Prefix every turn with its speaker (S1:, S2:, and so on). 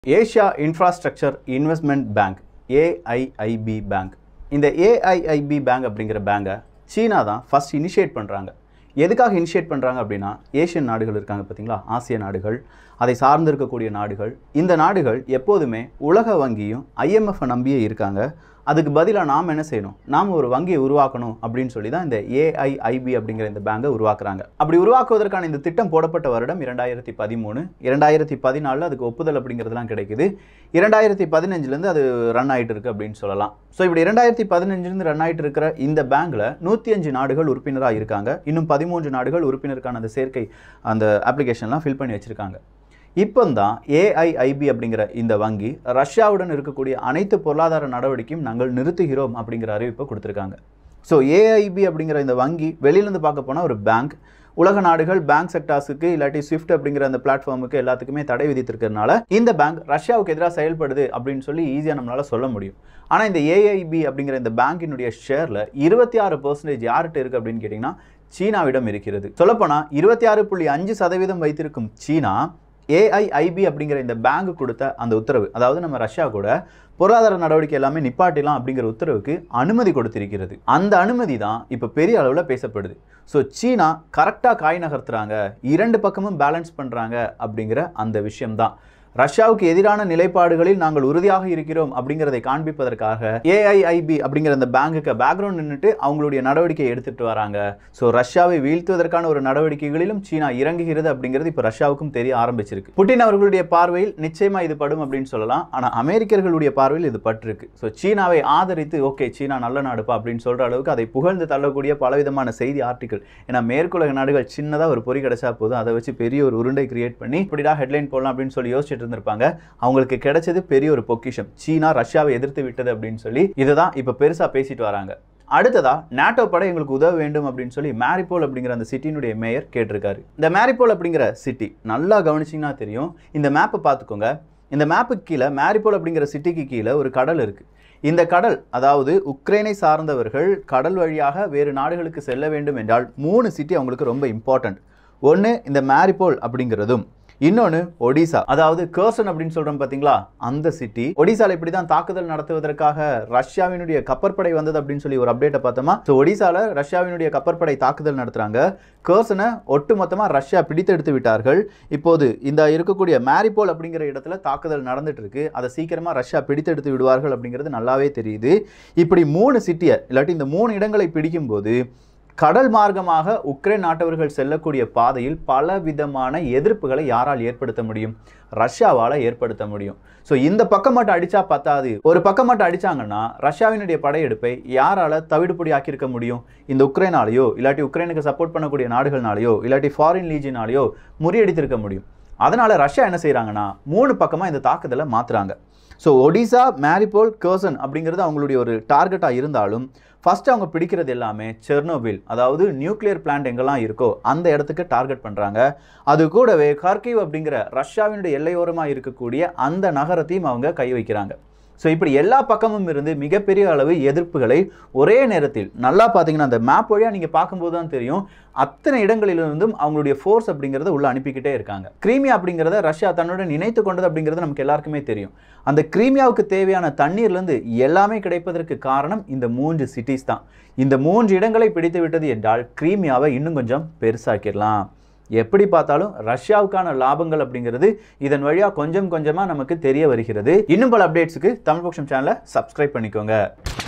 S1: Asia infrastructure investment bank AIIB bank இந்த AIIB bank அப்படிங்கிற பேங்கை சீனா தான் ஃபர்ஸ்ட் இனிஷியேட் பண்ணுறாங்க எதுக்காக இனிஷியேட் பண்ணுறாங்க அப்படின்னா ஏஷியன் நாடுகள் இருக்காங்க பார்த்தீங்களா ஆசிய நாடுகள் அதை சார்ந்து இருக்கக்கூடிய நாடுகள் இந்த நாடுகள் எப்போதுமே உலக வங்கியும் ஐஎம்எஃப் நம்பியே இருக்காங்க அதுக்கு பதிலாக நாம் என்ன செய்யணும் நாம் ஒரு வங்கியை உருவாக்கணும் அப்படின்னு சொல்லி தான் இந்த ஏஐஐபி அப்படிங்கிற இந்த பேங்கை உருவாக்குறாங்க அப்படி உருவாக்குவதற்கான இந்த திட்டம் போடப்பட்ட வருடம் இரண்டாயிரத்தி பதிமூணு இரண்டாயிரத்தி பதினாலில் அதுக்கு ஒப்புதல் அப்படிங்கிறதுலாம் கிடைக்குது இரண்டாயிரத்தி பதினஞ்சுலேருந்து அது ரன் ஆகிட்டு இருக்கு அப்படின்னு சொல்லலாம் ஸோ இப்படி இரண்டாயிரத்தி பதினஞ்சுலேருந்து ரன் ஆகிட்டு இருக்கிற இந்த பேங்க்கில் நூற்றி அஞ்சு நாடுகள் உறுப்பினராக இருக்காங்க இன்னும் பதிமூன்று நாடுகள் உறுப்பினருக்கான அந்த சேர்க்கை அந்த அப்ளிகேஷன்லாம் ஃபில் பண்ணி வச்சுருக்காங்க இப்போ தான் ஏஐஐபி அப்படிங்கிற இந்த வங்கி ரஷ்யாவுடன் இருக்கக்கூடிய அனைத்து பொருளாதார நடவடிக்கையும் நாங்கள் நிறுத்துகிறோம் அப்படிங்கிற அறிவிப்பை கொடுத்துருக்காங்க ஸோ ஏஐபி அப்படிங்கிற இந்த வங்கி வெளியிலேருந்து பார்க்க போனால் ஒரு பேங்க் உலக நாடுகள் பேங்க் செக்டார்ஸுக்கு இல்லாட்டி ஸ்விஃப்ட் அப்படிங்கிற அந்த பிளாட்ஃபார்முக்கு எல்லாத்துக்குமே தடை விதித்திருக்கிறதுனால இந்த பேங்க் ரஷ்யாவுக்கு எதிராக செயல்படுது அப்படின்னு சொல்லி ஈஸியாக நம்மளால சொல்ல முடியும் ஆனால் இந்த ஏஐபி அப்படிங்கிற இந்த பேங்கினுடைய ஷேரில் இருபத்தி ஆறு பர்சன்டேஜ் யார்கிட்ட இருக்குது அப்படின்னு கேட்டிங்கன்னா சீனாவிடம் இருக்கிறது சொல்லப்போனால் இருபத்தி ஆறு புள்ளி அஞ்சு சதவீதம் வைத்திருக்கும் சீனா ஏஐஐபி அப்படிங்கிற இந்த பேங்க் கொடுத்த அந்த உத்தரவு அதாவது நம்ம ரஷ்யா கூட பொருளாதார நடவடிக்கை எல்லாமே நிப்பாட்டிலாம் அப்படிங்கிற உத்தரவுக்கு அனுமதி கொடுத்திருக்கிறது அந்த அனுமதி தான் இப்போ பெரிய அளவில் பேசப்படுது ஸோ சீனா கரெக்டாக காய் நகர்த்துறாங்க இரண்டு பக்கமும் பேலன்ஸ் பண்ணுறாங்க அப்படிங்கிற அந்த விஷயம்தான் ரஷ்யாவுக்கு எதிரான நிலைப்பாடுகளில் நாங்கள் உறுதியாக இருக்கிறோம் அப்படிங்கிறதை காண்பிப்பதற்காக ஏஐஐபி அப்படிங்கிற அந்த பேங்குக்கு பேக்ரவுண்ட் நின்றுட்டு அவங்களுடைய நடவடிக்கை எடுத்துட்டு வராங்க ஸோ ரஷ்யாவை வீழ்த்துவதற்கான ஒரு நடவடிக்கைகளிலும் சீனா இறங்குகிறது அப்படிங்கிறது இப்போ ரஷ்யாவுக்கும் தெரிய ஆரம்பிச்சிருக்கு புட்டின் அவர்களுடைய பார்வையில் நிச்சயமா இது படும் அப்படின்னு சொல்லலாம் ஆனால் அமெரிக்கர்களுடைய பார்வையில் இது பட்டிருக்கு ஸோ சீனாவை ஆதரித்து ஓகே சீனா நல்ல நாடுப்பா அப்படின்னு சொல்ற அளவுக்கு அதை புகழ்ந்து தள்ளக்கூடிய பலவிதமான செய்தி ஆர்டிக்கல் ஏன்னா மேற்குலக நாடுகள் சின்னதாக ஒரு பொறி கிடைச்சா போதும் அதை வச்சு பெரிய ஒரு உருண்டை கிரியேட் பண்ணி இப்படிடா ஹெட்லைன் போடலாம் அப்படின்னு சொல்லி யோசிச்சுட்டு இருந்திருப்பாங்க அவங்களுக்கு கிடைச்சது பெரிய ஒரு பொக்கிஷம் சீனா ரஷ்யாவை எதிர்த்து விட்டது அப்படின்னு சொல்லி இதுதான் இப்போ பெருசா பேசிட்டு வராங்க அடுத்ததா நாட்டோ படை எங்களுக்கு உதவ வேண்டும் அப்படின்னு சொல்லி மேரிபோல் அப்படிங்கிற அந்த சிட்டினுடைய மேயர் கேட்டிருக்காரு இந்த மேரிபோல் அப்படிங்கிற சிட்டி நல்லா கவனிச்சிங்கன்னா தெரியும் இந்த மேப்பை பார்த்துக்கோங்க இந்த மேப்புக்கு கீழே மேரிபோல் அப்படிங்கிற சிட்டிக்கு கீழே ஒரு கடல் இருக்கு இந்த கடல் அதாவது உக்ரைனை சார்ந்தவர்கள் கடல் வழியாக வேறு நாடுகளுக்கு செல்ல வேண்டும் என்றால் மூணு சிட்டி அவங்களுக்கு ரொம்ப இம்பார்ட்டன்ட் ஒன்று இந்த மேரிபோல் அப்படிங்கிறதும் இன்னொன்று ஒடிசா அதாவது கர்சன் அப்படின்னு சொல்றோம் பாத்தீங்களா அந்த சிட்டி ஒடிசால இப்படி தான் தாக்குதல் நடத்துவதற்காக ரஷ்யாவினுடைய கப்பற்படை வந்தது அப்படின்னு சொல்லி ஒரு அப்டேட்டை பார்த்தோமா ஸோ ஒடிசால ரஷ்யாவினுடைய கப்பற்படை தாக்குதல் நடத்துறாங்க கர்சனை ஒட்டுமொத்தமா ரஷ்யா பிடித்தெடுத்து விட்டார்கள் இப்போது இந்த இருக்கக்கூடிய மேரிபோல் அப்படிங்கிற இடத்துல தாக்குதல் நடந்துட்டு இருக்கு அதை சீக்கிரமா ரஷ்யா பிடித்தெடுத்து விடுவார்கள் அப்படிங்கிறது நல்லாவே தெரியுது இப்படி மூணு சிட்டியை இல்லாட்டி இந்த மூணு இடங்களை பிடிக்கும்போது கடல் மார்க்கமாக உக்ரைன் நாட்டவர்கள் செல்லக்கூடிய பாதையில் பல விதமான எதிர்ப்புகளை யாரால் ஏற்படுத்த முடியும் ரஷ்யாவால் ஏற்படுத்த முடியும் ஸோ இந்த பக்கம் மட்டும் அடிச்சா பத்தாது ஒரு பக்கம் மட்டும் அடிச்சாங்கன்னா ரஷ்யாவினுடைய படையெடுப்பை யாரால தவிடுபடி ஆக்கியிருக்க முடியும் இந்த உக்ரைனாலேயோ இல்லாட்டி உக்ரைனுக்கு சப்போர்ட் பண்ணக்கூடிய நாடுகள்னாலேயோ இல்லாட்டி ஃபாரின் லீஜினாலேயோ முறியடித்திருக்க முடியும் அதனால ரஷ்யா என்ன செய்றாங்கன்னா மூணு பக்கமா இந்த தாக்குதலை மாத்துறாங்க ஸோ ஒடிசா மேரிபோல் கர்சன் அப்படிங்கிறது அவங்களுடைய ஒரு டார்கெட்டாக இருந்தாலும் ஃபர்ஸ்ட் அவங்க பிடிக்கிறது எல்லாமே செர்னோபில் அதாவது நியூக்ளியர் பிளான்ட் எங்கெல்லாம் இருக்கோ அந்த இடத்துக்கு டார்கெட் பண்ணுறாங்க அது கூடவே கர்கிவ் அப்படிங்கிற ரஷ்யாவினுடைய எல்லையோரமாக இருக்கக்கூடிய அந்த நகரத்தையும் அவங்க கை வைக்கிறாங்க ஸோ இப்படி எல்லா பக்கமும் இருந்து மிகப்பெரிய அளவு எதிர்ப்புகளை ஒரே நேரத்தில் நல்லா பார்த்தீங்கன்னா அந்த மேப் வழியாக நீங்கள் பார்க்கும்போது தான் தெரியும் அத்தனை இடங்களிலிருந்தும் அவங்களுடைய ஃபோர்ஸ் அப்படிங்கிறத உள்ள அனுப்பிக்கிட்டே இருக்காங்க கிரீமியா அப்படிங்கிறத ரஷ்யா தன்னுடன் இணைத்து கொண்டது அப்படிங்கிறது நமக்கு எல்லாருக்குமே தெரியும் அந்த கிரீமியாவுக்கு தேவையான தண்ணீர்லேருந்து எல்லாமே கிடைப்பதற்கு காரணம் இந்த மூன்று சிட்டிஸ் தான் இந்த மூன்று இடங்களை பிடித்து விட்டது என்றால் கிரீமியாவை இன்னும் கொஞ்சம் பெருசாக்கிடலாம் எப்படி பார்த்தாலும் ரஷ்யாவுக்கான லாபங்கள் அப்படிங்கிறது இதன் வழியாக கொஞ்சம் கொஞ்சமாக நமக்கு தெரிய வருகிறது இன்னும் பல அப்டேட்ஸுக்கு தமிழ் பக்ஷம் சேனலை சப்ஸ்கிரைப் பண்ணிக்கோங்க